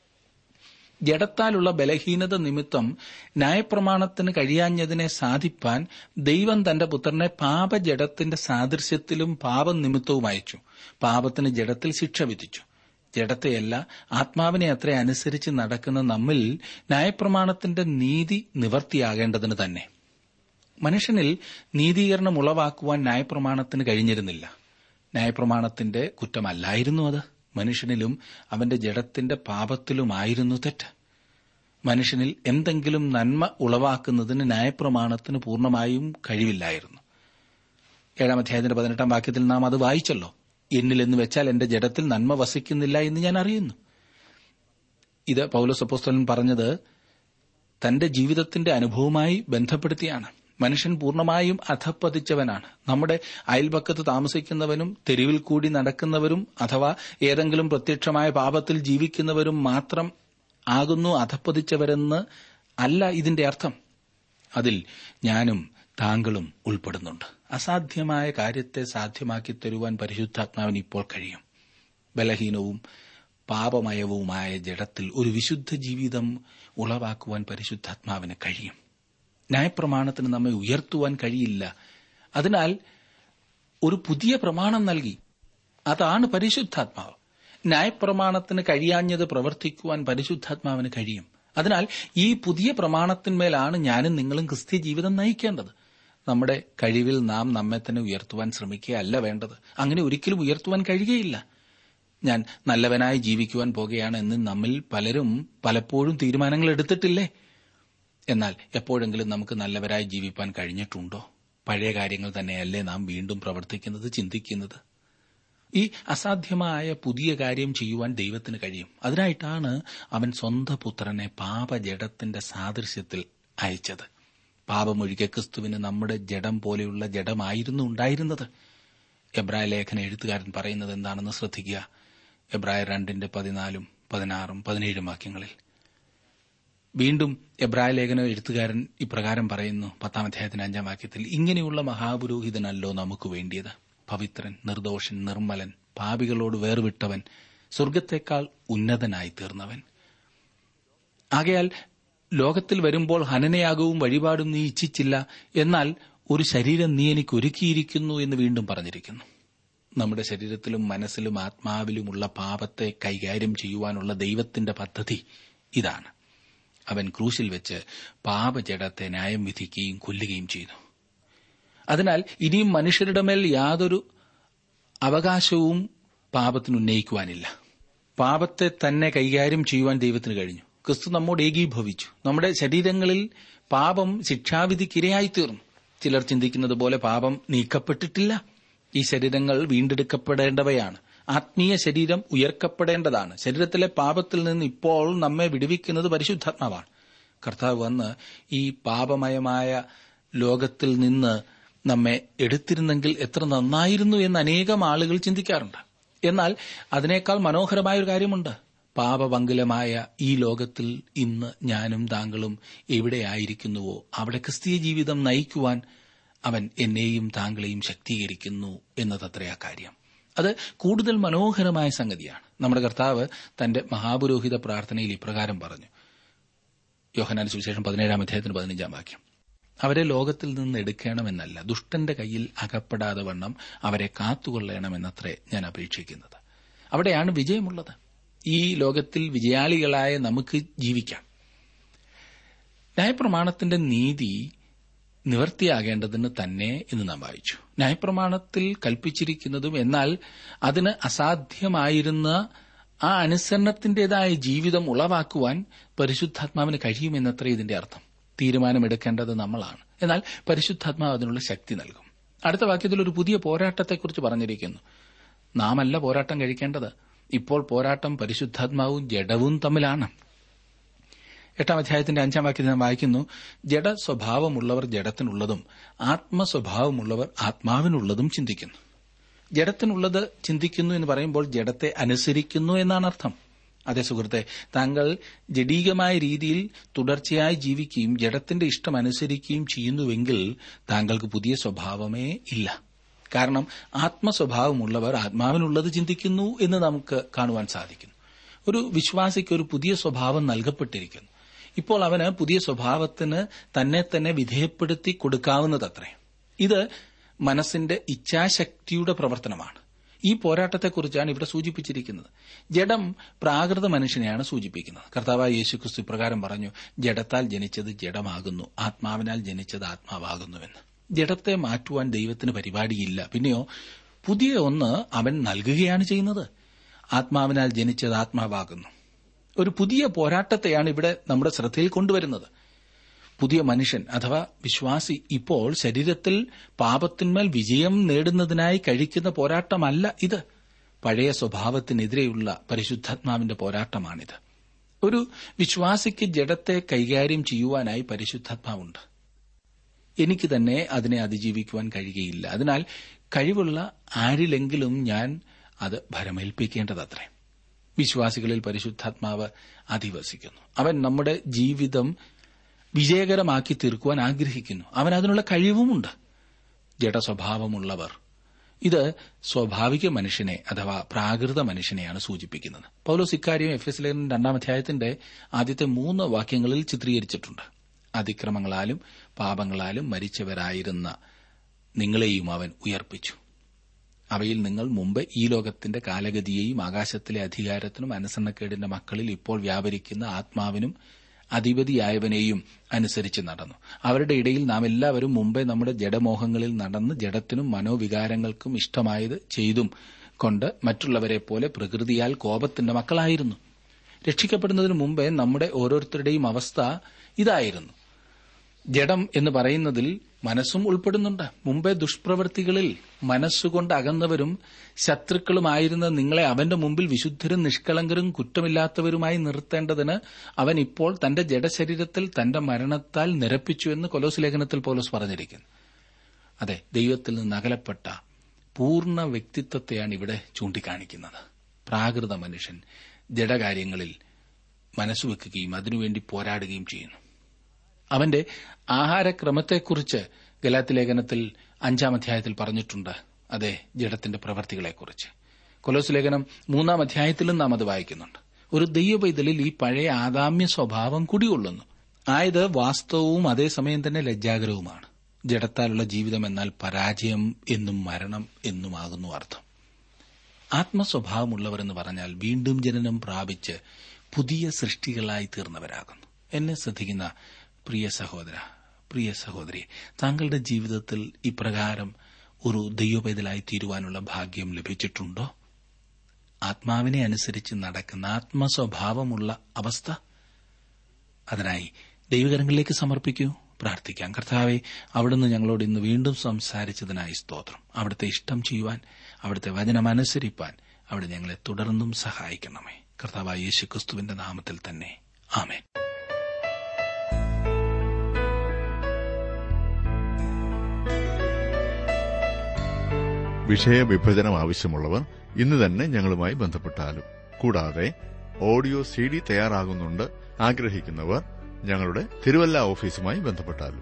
ജഡത്താലുള്ള ബലഹീനത നിമിത്തം ന്യായപ്രമാണത്തിന് കഴിയാഞ്ഞതിനെ സാധിപ്പാൻ ദൈവം തന്റെ പുത്രനെ പാപജഡത്തിന്റെ സാദൃശ്യത്തിലും പാപനിമിത്തവും അയച്ചു പാപത്തിന് ജഡത്തിൽ ശിക്ഷ വിധിച്ചു ജഡത്തെയല്ല ആത്മാവിനെ അത്ര അനുസരിച്ച് നടക്കുന്ന നമ്മിൽ ന്യായപ്രമാണത്തിന്റെ നീതി നിവർത്തിയാകേണ്ടതിന് തന്നെ മനുഷ്യനിൽ നീതീകരണം ഉളവാക്കുവാൻ ന്യായപ്രമാണത്തിന് കഴിഞ്ഞിരുന്നില്ല ന്യായപ്രമാണത്തിന്റെ കുറ്റമല്ലായിരുന്നു അത് മനുഷ്യനിലും അവന്റെ ജഡത്തിന്റെ പാപത്തിലുമായിരുന്നു തെറ്റ് മനുഷ്യനിൽ എന്തെങ്കിലും നന്മ ഉളവാക്കുന്നതിന് ന്യായപ്രമാണത്തിന് പൂർണ്ണമായും കഴിവില്ലായിരുന്നു ഏഴാം അധ്യായത്തിന്റെ പതിനെട്ടാം വാക്യത്തിൽ നാം അത് വായിച്ചല്ലോ എന്നിൽ എന്ന് വെച്ചാൽ എന്റെ ജഡത്തിൽ നന്മ വസിക്കുന്നില്ല എന്ന് ഞാൻ അറിയുന്നു ഇത് പൗലോസ് അപ്പോസ്തലൻ പറഞ്ഞത് തന്റെ ജീവിതത്തിന്റെ അനുഭവവുമായി ബന്ധപ്പെടുത്തിയാണ് മനുഷ്യൻ പൂർണ്ണമായും അധപ്പതിച്ചവനാണ് നമ്മുടെ അയൽപക്കത്ത് താമസിക്കുന്നവനും തെരുവിൽ കൂടി നടക്കുന്നവരും അഥവാ ഏതെങ്കിലും പ്രത്യക്ഷമായ പാപത്തിൽ ജീവിക്കുന്നവരും മാത്രം ആകുന്നു അധപ്പതിച്ചവരെന്ന് അല്ല ഇതിന്റെ അർത്ഥം അതിൽ ഞാനും താങ്കളും ഉൾപ്പെടുന്നുണ്ട് അസാധ്യമായ കാര്യത്തെ സാധ്യമാക്കി തരുവാൻ പരിശുദ്ധാത്മാവിന് ഇപ്പോൾ കഴിയും ബലഹീനവും പാപമയവുമായ ജഡത്തിൽ ഒരു വിശുദ്ധ ജീവിതം ഉളവാക്കുവാൻ പരിശുദ്ധാത്മാവിന് കഴിയും ന്യായപ്രമാണത്തിന് നമ്മെ ഉയർത്തുവാൻ കഴിയില്ല അതിനാൽ ഒരു പുതിയ പ്രമാണം നൽകി അതാണ് പരിശുദ്ധാത്മാവ് ന്യായപ്രമാണത്തിന് കഴിയാഞ്ഞത് പ്രവർത്തിക്കുവാൻ പരിശുദ്ധാത്മാവിന് കഴിയും അതിനാൽ ഈ പുതിയ പ്രമാണത്തിന്മേലാണ് ഞാനും നിങ്ങളും ക്രിസ്ത്യ ജീവിതം നയിക്കേണ്ടത് നമ്മുടെ കഴിവിൽ നാം നമ്മെ തന്നെ ഉയർത്തുവാൻ ശ്രമിക്കുകയല്ല വേണ്ടത് അങ്ങനെ ഒരിക്കലും ഉയർത്തുവാൻ കഴിയുകയില്ല ഞാൻ നല്ലവനായി ജീവിക്കുവാൻ പോകുകയാണ് എന്ന് നമ്മിൽ പലരും പലപ്പോഴും തീരുമാനങ്ങൾ എടുത്തിട്ടില്ലേ എന്നാൽ എപ്പോഴെങ്കിലും നമുക്ക് നല്ലവരായി ജീവിപ്പാൻ കഴിഞ്ഞിട്ടുണ്ടോ പഴയ കാര്യങ്ങൾ തന്നെയല്ലേ നാം വീണ്ടും പ്രവർത്തിക്കുന്നത് ചിന്തിക്കുന്നത് ഈ അസാധ്യമായ പുതിയ കാര്യം ചെയ്യുവാൻ ദൈവത്തിന് കഴിയും അതിനായിട്ടാണ് അവൻ സ്വന്തം പുത്രനെ പാപജഡത്തിന്റെ സാദൃശ്യത്തിൽ അയച്ചത് പാപമൊഴികെ ക്രിസ്തുവിന് നമ്മുടെ ജഡം പോലെയുള്ള ജഡമായിരുന്നു ഉണ്ടായിരുന്നത് എബ്രായ ലേഖന എഴുത്തുകാരൻ പറയുന്നത് എന്താണെന്ന് ശ്രദ്ധിക്കുക എബ്രായ രണ്ടിന്റെ പതിനാലും പതിനാറും പതിനേഴും വാക്യങ്ങളിൽ വീണ്ടും എബ്രായ ലേഖന എഴുത്തുകാരൻ ഇപ്രകാരം പറയുന്നു പത്താം അധ്യായത്തിന് അഞ്ചാം വാക്യത്തിൽ ഇങ്ങനെയുള്ള മഹാപുരോഹിതനല്ലോ നമുക്ക് വേണ്ടിയത് പവിത്രൻ നിർദോഷൻ നിർമ്മലൻ പാപികളോട് വേർവിട്ടവൻ സ്വർഗത്തെക്കാൾ ഉന്നതനായി തീർന്നവൻ ആകയാൽ ലോകത്തിൽ വരുമ്പോൾ ഹനനയാകവും വഴിപാടും നീ ഇച്ഛിച്ചില്ല എന്നാൽ ഒരു ശരീരം നീ എനിക്ക് ഒരുക്കിയിരിക്കുന്നു എന്ന് വീണ്ടും പറഞ്ഞിരിക്കുന്നു നമ്മുടെ ശരീരത്തിലും മനസ്സിലും ആത്മാവിലുമുള്ള പാപത്തെ കൈകാര്യം ചെയ്യുവാനുള്ള ദൈവത്തിന്റെ പദ്ധതി ഇതാണ് അവൻ ക്രൂശിൽ വെച്ച് പാപജടത്തെ ന്യായം വിധിക്കുകയും കൊല്ലുകയും ചെയ്തു അതിനാൽ ഇനിയും മനുഷ്യരുടെ മേൽ യാതൊരു അവകാശവും പാപത്തിന് ഉന്നയിക്കുവാനില്ല പാപത്തെ തന്നെ കൈകാര്യം ചെയ്യുവാൻ ദൈവത്തിന് കഴിഞ്ഞു ക്രിസ്തു നമ്മോട് ഏകീഭവിച്ചു നമ്മുടെ ശരീരങ്ങളിൽ പാപം ശിക്ഷാവിധിക്കിരയായിത്തീർന്നു ചിലർ ചിന്തിക്കുന്നത് പോലെ പാപം നീക്കപ്പെട്ടിട്ടില്ല ഈ ശരീരങ്ങൾ വീണ്ടെടുക്കപ്പെടേണ്ടവയാണ് ആത്മീയ ശരീരം ഉയർക്കപ്പെടേണ്ടതാണ് ശരീരത്തിലെ പാപത്തിൽ നിന്ന് ഇപ്പോൾ നമ്മെ വിടുവിക്കുന്നത് പരിശുദ്ധാത്മാവാണ് കർത്താവ് വന്ന് ഈ പാപമയമായ ലോകത്തിൽ നിന്ന് നമ്മെ എടുത്തിരുന്നെങ്കിൽ എത്ര നന്നായിരുന്നു എന്ന് അനേകം ആളുകൾ ചിന്തിക്കാറുണ്ട് എന്നാൽ അതിനേക്കാൾ മനോഹരമായ ഒരു കാര്യമുണ്ട് പാപപങ്കുലമായ ഈ ലോകത്തിൽ ഇന്ന് ഞാനും താങ്കളും എവിടെയായിരിക്കുന്നുവോ അവിടെ ക്രിസ്തീയ ജീവിതം നയിക്കുവാൻ അവൻ എന്നെയും താങ്കളെയും ശക്തീകരിക്കുന്നു എന്നതത്രയാ കാര്യം അത് കൂടുതൽ മനോഹരമായ സംഗതിയാണ് നമ്മുടെ കർത്താവ് തന്റെ മഹാപുരോഹിത പ്രാർത്ഥനയിൽ ഇപ്രകാരം പറഞ്ഞു യോഹനാൻ സുവിശേഷം പതിനേഴാം അധ്യായത്തിന് പതിനഞ്ചാം വാക്യം അവരെ ലോകത്തിൽ നിന്ന് എടുക്കണമെന്നല്ല ദുഷ്ടന്റെ കയ്യിൽ അകപ്പെടാതെ വണ്ണം അവരെ കാത്തുകൊള്ളണമെന്നത്രേ ഞാൻ അപേക്ഷിക്കുന്നത് അവിടെയാണ് വിജയമുള്ളത് ഈ ലോകത്തിൽ വിജയാളികളായ നമുക്ക് ജീവിക്കാം ന്യായപ്രമാണത്തിന്റെ നീതി നിവർത്തിയാകേണ്ടതിന് തന്നെ എന്ന് നാം വായിച്ചു ന്യായപ്രമാണത്തിൽ കൽപ്പിച്ചിരിക്കുന്നതും എന്നാൽ അതിന് അസാധ്യമായിരുന്ന ആ അനുസരണത്തിന്റേതായ ജീവിതം ഉളവാക്കുവാൻ പരിശുദ്ധാത്മാവിന് കഴിയുമെന്നത്ര ഇതിന്റെ അർത്ഥം തീരുമാനമെടുക്കേണ്ടത് നമ്മളാണ് എന്നാൽ പരിശുദ്ധാത്മാവ് അതിനുള്ള ശക്തി നൽകും അടുത്ത വാക്യത്തിൽ ഒരു പുതിയ പോരാട്ടത്തെക്കുറിച്ച് പറഞ്ഞിരിക്കുന്നു നാമല്ല പോരാട്ടം കഴിക്കേണ്ടത് ഇപ്പോൾ പോരാട്ടം പരിശുദ്ധാത്മാവും ജഡവും തമ്മിലാണ് എട്ടാം അധ്യായത്തിന്റെ അഞ്ചാം വാക്യത്തിൽ നാം വായിക്കുന്നു ജഡ സ്വഭാവമുള്ളവർ ജഡത്തിനുള്ളതും ആത്മസ്വഭാവമുള്ളവർ ആത്മാവിനുള്ളതും ചിന്തിക്കുന്നു ജഡത്തിനുള്ളത് ചിന്തിക്കുന്നു എന്ന് പറയുമ്പോൾ ജഡത്തെ അനുസരിക്കുന്നു എന്നാണ് അർത്ഥം അതേ സുഹൃത്തെ താങ്കൾ ജഡീകമായ രീതിയിൽ തുടർച്ചയായി ജീവിക്കുകയും ജഡത്തിന്റെ ഇഷ്ടം അനുസരിക്കുകയും ചെയ്യുന്നുവെങ്കിൽ താങ്കൾക്ക് പുതിയ സ്വഭാവമേ ഇല്ല കാരണം ആത്മസ്വഭാവമുള്ളവർ ആത്മാവിനുള്ളത് ചിന്തിക്കുന്നു എന്ന് നമുക്ക് കാണുവാൻ സാധിക്കുന്നു ഒരു വിശ്വാസിക്ക് ഒരു പുതിയ സ്വഭാവം നൽകപ്പെട്ടിരിക്കുന്നു ഇപ്പോൾ അവന് പുതിയ സ്വഭാവത്തിന് തന്നെ തന്നെ വിധേയപ്പെടുത്തി കൊടുക്കാവുന്നതത്രേ ഇത് മനസ്സിന്റെ ഇച്ഛാശക്തിയുടെ പ്രവർത്തനമാണ് ഈ പോരാട്ടത്തെക്കുറിച്ചാണ് ഇവിടെ സൂചിപ്പിച്ചിരിക്കുന്നത് ജഡം പ്രാകൃത മനുഷ്യനെയാണ് സൂചിപ്പിക്കുന്നത് കർത്താവായ യേശുക്രിസ്തു ഇപ്രകാരം പറഞ്ഞു ജഡത്താൽ ജനിച്ചത് ജഡമാകുന്നു ആത്മാവിനാൽ ജനിച്ചത് ആത്മാവാകുന്നുവെന്ന് ജഡത്തെ മാറ്റുവാൻ ദൈവത്തിന് പരിപാടിയില്ല പിന്നെയോ പുതിയ ഒന്ന് അവൻ നൽകുകയാണ് ചെയ്യുന്നത് ആത്മാവിനാൽ ജനിച്ചത് ആത്മാവാകുന്നു ഒരു പുതിയ പോരാട്ടത്തെയാണ് ഇവിടെ നമ്മുടെ ശ്രദ്ധയിൽ കൊണ്ടുവരുന്നത് പുതിയ മനുഷ്യൻ അഥവാ വിശ്വാസി ഇപ്പോൾ ശരീരത്തിൽ പാപത്തിന്മേൽ വിജയം നേടുന്നതിനായി കഴിക്കുന്ന പോരാട്ടമല്ല ഇത് പഴയ സ്വഭാവത്തിനെതിരെയുള്ള പരിശുദ്ധാത്മാവിന്റെ പോരാട്ടമാണിത് ഒരു വിശ്വാസിക്ക് ജഡത്തെ കൈകാര്യം ചെയ്യുവാനായി പരിശുദ്ധാത്മാവുണ്ട് എനിക്ക് തന്നെ അതിനെ അതിജീവിക്കുവാൻ കഴിയുകയില്ല അതിനാൽ കഴിവുള്ള ആരിലെങ്കിലും ഞാൻ അത് ഭരമേൽപ്പിക്കേണ്ടതത്രേ വിശ്വാസികളിൽ പരിശുദ്ധാത്മാവ് അധിവസിക്കുന്നു അവൻ നമ്മുടെ ജീവിതം വിജയകരമാക്കി തീർക്കുവാൻ ആഗ്രഹിക്കുന്നു അവൻ അതിനുള്ള കഴിവുമുണ്ട് ജഡസ്വഭാവമുള്ളവർ ഇത് സ്വാഭാവിക മനുഷ്യനെ അഥവാ പ്രാകൃത മനുഷ്യനെയാണ് സൂചിപ്പിക്കുന്നത് പൗലോസ് ഇക്കാര്യം എഫ് എസ് ലേഖനം രണ്ടാം അധ്യായത്തിന്റെ ആദ്യത്തെ മൂന്ന് വാക്യങ്ങളിൽ ചിത്രീകരിച്ചിട്ടുണ്ട് അതിക്രമങ്ങളാലും പാപങ്ങളാലും മരിച്ചവരായിരുന്ന നിങ്ങളെയും അവൻ ഉയർപ്പിച്ചു അവയിൽ നിങ്ങൾ മുമ്പ് ഈ ലോകത്തിന്റെ കാലഗതിയെയും ആകാശത്തിലെ അധികാരത്തിനും അനുസരണക്കേടിന്റെ മക്കളിൽ ഇപ്പോൾ വ്യാപരിക്കുന്ന ആത്മാവിനും അധിപതിയായവനെയും അനുസരിച്ച് നടന്നു അവരുടെ ഇടയിൽ നാം എല്ലാവരും മുമ്പേ നമ്മുടെ ജഡമോഹങ്ങളിൽ നടന്ന് ജഡത്തിനും മനോവികാരങ്ങൾക്കും ഇഷ്ടമായത് ചെയ്തും കൊണ്ട് മറ്റുള്ളവരെ പോലെ പ്രകൃതിയാൽ കോപത്തിന്റെ മക്കളായിരുന്നു രക്ഷിക്കപ്പെടുന്നതിന് മുമ്പേ നമ്മുടെ ഓരോരുത്തരുടെയും അവസ്ഥ ഇതായിരുന്നു ജഡം എന്ന് പറയുന്നതിൽ മനസ്സും ഉൾപ്പെടുന്നുണ്ട് മുമ്പേ ദുഷ്പ്രവൃത്തികളിൽ മനസ്സുകൊണ്ട് അകന്നവരും ശത്രുക്കളുമായിരുന്ന നിങ്ങളെ അവന്റെ മുമ്പിൽ വിശുദ്ധരും നിഷ്കളങ്കരും കുറ്റമില്ലാത്തവരുമായി നിർത്തേണ്ടതിന് അവൻ ഇപ്പോൾ തന്റെ ജഡശരീരത്തിൽ തന്റെ മരണത്താൽ നിരപ്പിച്ചു എന്ന് കൊലോസ് ലേഖനത്തിൽ പോലോസ് പറഞ്ഞിരിക്കുന്നു അതെ ദൈവത്തിൽ നിന്ന് അകലപ്പെട്ട പൂർണ്ണ വ്യക്തിത്വത്തെയാണ് ഇവിടെ ചൂണ്ടിക്കാണിക്കുന്നത് പ്രാകൃത മനുഷ്യൻ ജഡകാര്യങ്ങളിൽ മനസ്സുവെക്കുകയും അതിനുവേണ്ടി പോരാടുകയും ചെയ്യുന്നു അവന്റെ ആഹാരക്രമത്തെക്കുറിച്ച് ഗലാത്തി ലേഖനത്തിൽ അഞ്ചാം അധ്യായത്തിൽ പറഞ്ഞിട്ടുണ്ട് അതെ ജഡത്തിന്റെ പ്രവർത്തികളെക്കുറിച്ച് കൊലോസ് ലേഖനം മൂന്നാം അധ്യായത്തിലും നാം അത് വായിക്കുന്നുണ്ട് ഒരു ദൈവപൈതലിൽ ഈ പഴയ ആദാമ്യ സ്വഭാവം കുടികൊള്ളുന്നു ആയത് വാസ്തവവും അതേസമയം തന്നെ ലജ്ജാകരവുമാണ് ജഡത്താലുള്ള ജീവിതം എന്നാൽ പരാജയം എന്നും മരണം എന്നുമാകുന്നു അർത്ഥം ആത്മസ്വഭാവമുള്ളവർ എന്ന് പറഞ്ഞാൽ വീണ്ടും ജനനം പ്രാപിച്ച് പുതിയ സൃഷ്ടികളായി തീർന്നവരാകുന്നു എന്നെ ശ്രദ്ധിക്കുന്ന പ്രിയ സഹോദര പ്രിയ സഹോദരി താങ്കളുടെ ജീവിതത്തിൽ ഇപ്രകാരം ഒരു ദൈവപൈതലായി തീരുവാനുള്ള ഭാഗ്യം ലഭിച്ചിട്ടുണ്ടോ ആത്മാവിനെ അനുസരിച്ച് നടക്കുന്ന ആത്മസ്വഭാവമുള്ള അവസ്ഥ അതിനായി ദൈവകരങ്ങളിലേക്ക് സമർപ്പിക്കൂ പ്രാർത്ഥിക്കാം കർത്താവെ അവിടുന്ന് ഞങ്ങളോട് ഇന്ന് വീണ്ടും സംസാരിച്ചതിനായി സ്തോത്രം അവിടുത്തെ ഇഷ്ടം ചെയ്യുവാൻ അവിടുത്തെ വചനം അനുസരിപ്പാൻ അവിടെ ഞങ്ങളെ തുടർന്നും സഹായിക്കണമേ കർത്താവായ യേശു ക്രിസ്തുവിന്റെ നാമത്തിൽ തന്നെ ആമേൻ വിഷയവിഭജനം ആവശ്യമുള്ളവർ ഇന്ന് തന്നെ ഞങ്ങളുമായി ബന്ധപ്പെട്ടാലും കൂടാതെ ഓഡിയോ സി ഡി തയ്യാറാകുന്നുണ്ട് ആഗ്രഹിക്കുന്നവർ ഞങ്ങളുടെ തിരുവല്ല ഓഫീസുമായി ബന്ധപ്പെട്ടാലും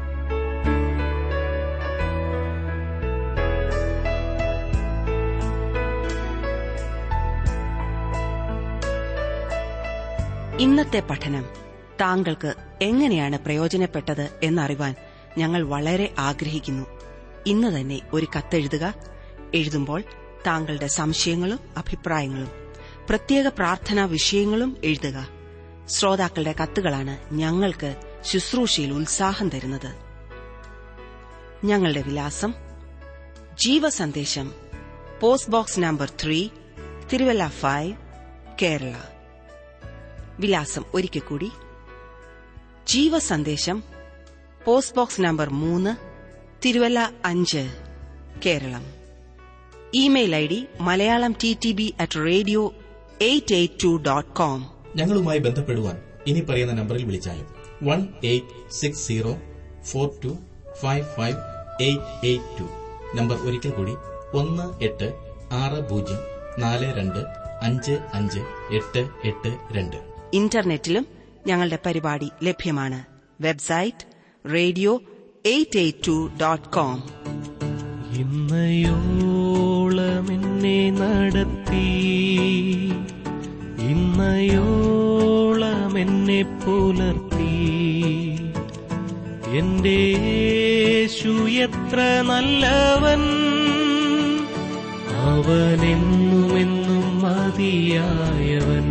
ഇന്നത്തെ പഠനം താങ്കൾക്ക് എങ്ങനെയാണ് പ്രയോജനപ്പെട്ടത് എന്നറിവാൻ ഞങ്ങൾ വളരെ ആഗ്രഹിക്കുന്നു ഇന്ന് തന്നെ ഒരു കത്തെഴുതുക എഴുതുമ്പോൾ താങ്കളുടെ സംശയങ്ങളും അഭിപ്രായങ്ങളും പ്രത്യേക പ്രാർത്ഥനാ വിഷയങ്ങളും എഴുതുക ശ്രോതാക്കളുടെ കത്തുകളാണ് ഞങ്ങൾക്ക് ശുശ്രൂഷയിൽ ഉത്സാഹം തരുന്നത് ഞങ്ങളുടെ വിലാസം Jeevasandesham post box number three Thiruvalla five Kerala വിലാസം ഒരിക്കൽ കൂടി ജീവസന്ദേശം പോസ്റ്റ് ബോക്സ് നമ്പർ മൂന്ന് തിരുവല്ല അഞ്ച് Keralam email I D Malayalam T T B at radio eight eight two dot com ഞങ്ങളുമായി ബന്ധപ്പെടുവാൻ ഇനി പറയുന്ന നമ്പറിൽ വിളിച്ചാലും one eight six zero four two five five eight eight two number ഒരിക്കൽ കൂടി ഒന്ന് എട്ട് ആറ് പൂജ്യം നാല് രണ്ട് അഞ്ച് അഞ്ച് എട്ട് എട്ട് രണ്ട് ഇന്റർനെറ്റിലും ഞങ്ങളുടെ പരിപാടി ലഭ്യമാണ് website radio eight eight two dot com ഇന്നയോളം എന്നെ നടത്തി ഇന്നയോളം എന്നെ പുലർത്തി എന്റെ യേശു എത്ര നല്ലവൻ അവനെന്നുമെന്നും മതിയായവൻ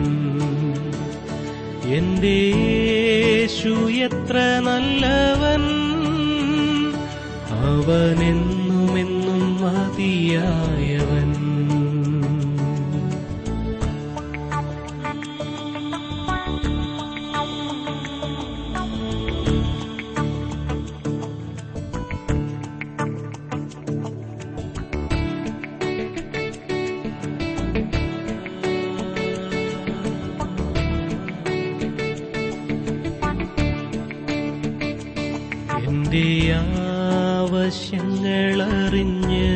എന്റെ യേശു എത്ര നല്ലവൻ അവനെന്നുമെന്നും മതിയായവൻ എന്റെ ആവശ്യങ്ങളറിഞ്ഞ്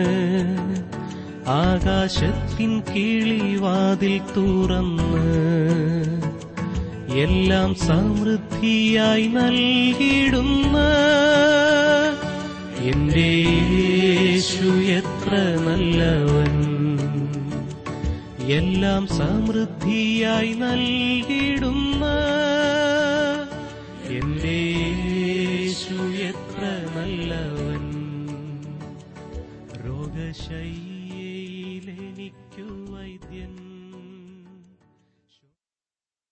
ആകാശത്തിൻ കിളിവാതിൽ തുറന്ന് എല്ലാം സമൃദ്ധിയായി നൽകിയിടുന്ന എന്റെ യേശു എത്ര നല്ലവൻ എല്ലാം സമൃദ്ധിയായി നൽകിടുന്ന എന്റെ യേശു എത്ര നല്ലവൻ രോഗശയ്യയിലെനിക്കു വൈദ്യൻ